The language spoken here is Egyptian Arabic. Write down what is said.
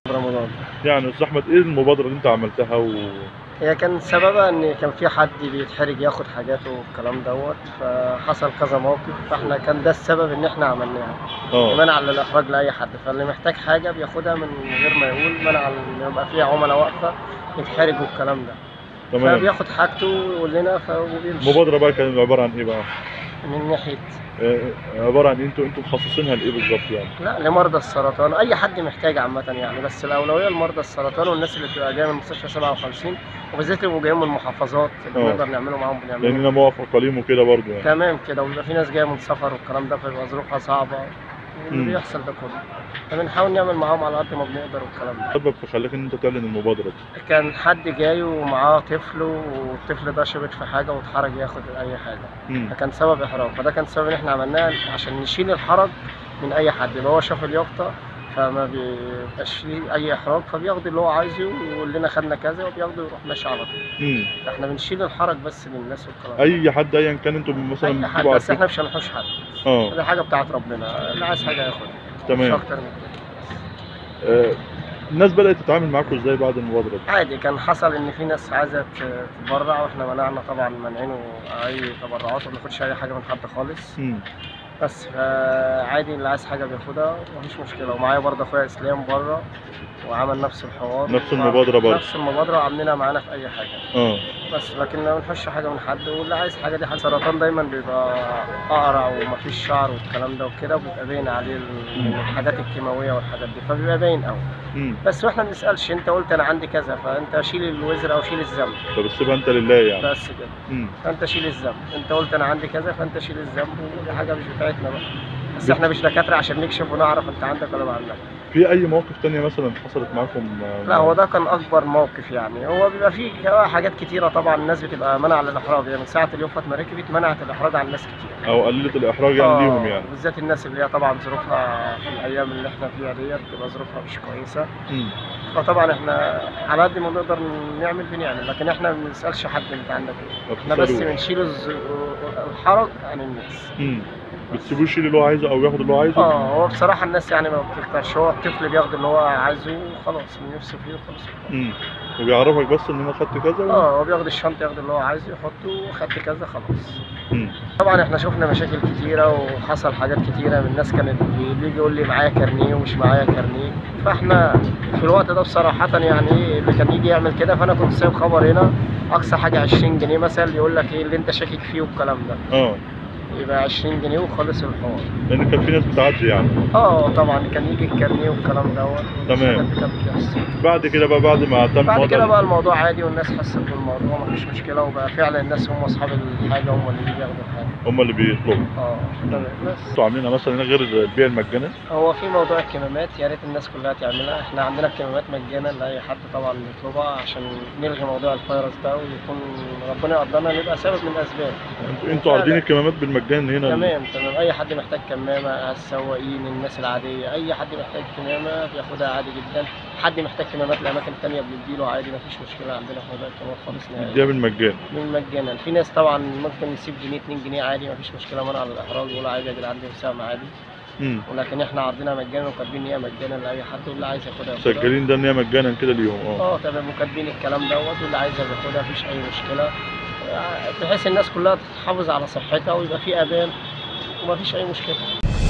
رمضان يعني استاذ احمد ايه المبادره اللي انت عملتها و... هي كان سببها ان كان في حد بيتحرج ياخد حاجاته والكلام دوت فحصل كذا موقف فاحنا كان ده السبب ان احنا عملناها اه منع للاخراج لاي حد فاللي محتاج حاجه بياخدها من غير ما يقول منع ان يبقى في عملاء واقفه يتحرج والكلام ده تمام فبياخد حاجته ويقول لنا ف- وبيمشي المبادره بقى كانت عباره عن ايه بقى من ناحيه آه، عباره عن انتوا انتوا مخصصينها لايه بالظبط يعني لا لمرضى السرطان اي حد محتاج عامه يعني بس الاولويه لمرضى السرطان والناس اللي بتبقى جايه من مستشفى 57 وبالذات اللي بيبقوا جايين من المحافظات اللي اه. نقدر نعمله معاهم بنعمله لاننا موافق قليم وكده برضو يعني تمام كده وبيبقى في ناس جايه من سفر والكلام ده فبيبقى ظروفها صعبه مم. اللي بيحصل ده كله فبنحاول نعمل معاهم على قد ما بنقدر والكلام ده سبب فخلاك ان انت تعلن المبادره دي كان حد جاي ومعاه طفل والطفل ده شبط في حاجه واتحرج ياخد اي حاجه مم. فكان سبب احراج فده كان سبب ان احنا عملناه عشان نشيل الحرج من اي حد يبقى هو شاف اليافطه فما بيبقاش فيه اي احراج فبياخد اللي هو عايزه ويقول لنا خدنا كذا وبياخده ويروح ماشي على طول مم. فاحنا بنشيل الحرج بس للناس والكلام ده. اي حد ايا كان انتوا مثلا اي حد بتبقوا بس عارفين احنا مش هنحوش حد اه دي حاجه بتاعت ربنا اللي عايز حاجه ياخدها مش تمام اكتر من كده آه، الناس بدات تتعامل معاكم ازاي بعد المبادره دي عادي كان حصل ان في ناس عايزه ت- تتبرع واحنا منعنا طبعا مانعينه اي تبرعات وما بناخدش اي حاجه من حد خالص مم. بس فعادي اللي عايز حاجه بياخدها مفيش مشكله ومعايا برضه اخويا اسلام بره وعمل نفس الحوار نفس المبادرة برضه. نفس المبادره وعاملينها معانا في اي حاجه اه بس لكن ما بنخش حاجه من حد واللي عايز حاجه دي حاجه سرطان دايما بيبقى اقرع ومفيش شعر والكلام ده وكده وبيبقى باين عليه ال- مم. الحاجات الكيماويه والحاجات دي فبيبقى باين قوي مم. بس واحنا ما بنسالش انت قلت انا عندي كذا فانت شيل الوزر او شيل الذنب فبتسيبها انت لله يعني بس كده مم. فانت شيل الذنب انت قلت انا عندي كذا فانت شيل الذنب ودي حاجه مش بتاعتنا بقى بس احنا مش دكاتره عشان نكشف ونعرف انت عندك ولا ما عندك في اي مواقف تانية مثلا حصلت معاكم آه، لا هو ده كان اكبر موقف يعني هو بيبقى فيه حاجات كتيره طبعا الناس بتبقى منع للاحراج يعني من ساعه اليوفط ما ركبت منعت الاحراج عن ناس كتير او قللت الاحراج يعني آه، ليهم يعني بالذات الناس اللي هي طبعا ظروفها في الايام اللي احنا فيها ديت بتبقى ظروفها مش كويسه مم. فطبعا احنا على قد ما نقدر نعمل بنعمل لكن احنا ما بنسالش حد انت عندك ايه ما احنا بس بتسألوش. بنشيل الز- الحرج عن الناس مم. بتسيبوه يشيل اللي هو عايزه او ياخد اللي هو عايزه اه هو بصراحه الناس يعني ما بتختارش هو الطفل بياخد اللي هو عايزه وخلاص من نفسه فيه وخلاص مم. وبيعرفك بس ان انا خدت كذا و... اه هو بياخد الشنطه ياخد اللي هو عايزه يحطه وخدت كذا خلاص مم. طبعا احنا شفنا مشاكل كتيره وحصل حاجات كتيره من الناس كانت بيجي يقول لي معايا كارنيه ومش معايا كارنيه فاحنا في الوقت ده بصراحه يعني ايه اللي كان يجي يعمل كده فانا كنت سايب خبر هنا اقصى حاجه 20 جنيه مثلا يقول لك ايه اللي انت شاكك فيه والكلام ده اه يبقى 20 جنيه وخلص الحوار لان كان في ناس بتعدي يعني اه طبعا كان يجي الكارنيه والكلام دوت تمام. الحاجات دي كانت بتحصل. بعد كده بقى بعد ما تم بعد وضع كده بقى الموضوع عادي والناس حست بالموضوع مفيش مشكله وبقى فعلا الناس هم اصحاب الحاجه هم اللي بيجي ياخدوا الحاجه هم اللي بيطلبوا اه تمام بس انتوا عاملينها مثلا هنا غير البيع المجاني هو في موضوع الكمامات يا ريت الناس كلها تعملها احنا عندنا الكمامات مجانا لاي حد طبعا يطلبها عشان نلغي موضوع الفيروس ده ويكون ربنا يقدرنا نبقى سبب من الاسباب انتوا- انتوا عارضين الكمامات بالمجان هنا تمام تمام اي حد محتاج كمامه السواقين الناس العاديه اي حد محتاج كمامه بياخدها عادي جدا حد محتاج كمامات لاماكن تانية بنديله عادي مفيش مشكله عندنا في موضوع الكمامات خالص نهائي دي بالمجان من مجانا في ناس طبعا ممكن يسيب جنيه 2 جنيه عادي مفيش مشكله منع على الاحراج يقول عادي يا جدعان دي مساهمه عادي مم. ولكن احنا عارضينها مجانا وكاتبين ان هي مجانا لاي حد واللي عايز ياخدها ياخدها مسجلين ده ان هي مجانا كده ليهم اه اه تمام وكاتبين الكلام دوت واللي عايز ياخدها مفيش اي مشكله آه، بحيث الناس كلها تحافظ على صحتها ويبقى في امان ومفيش اي مشكله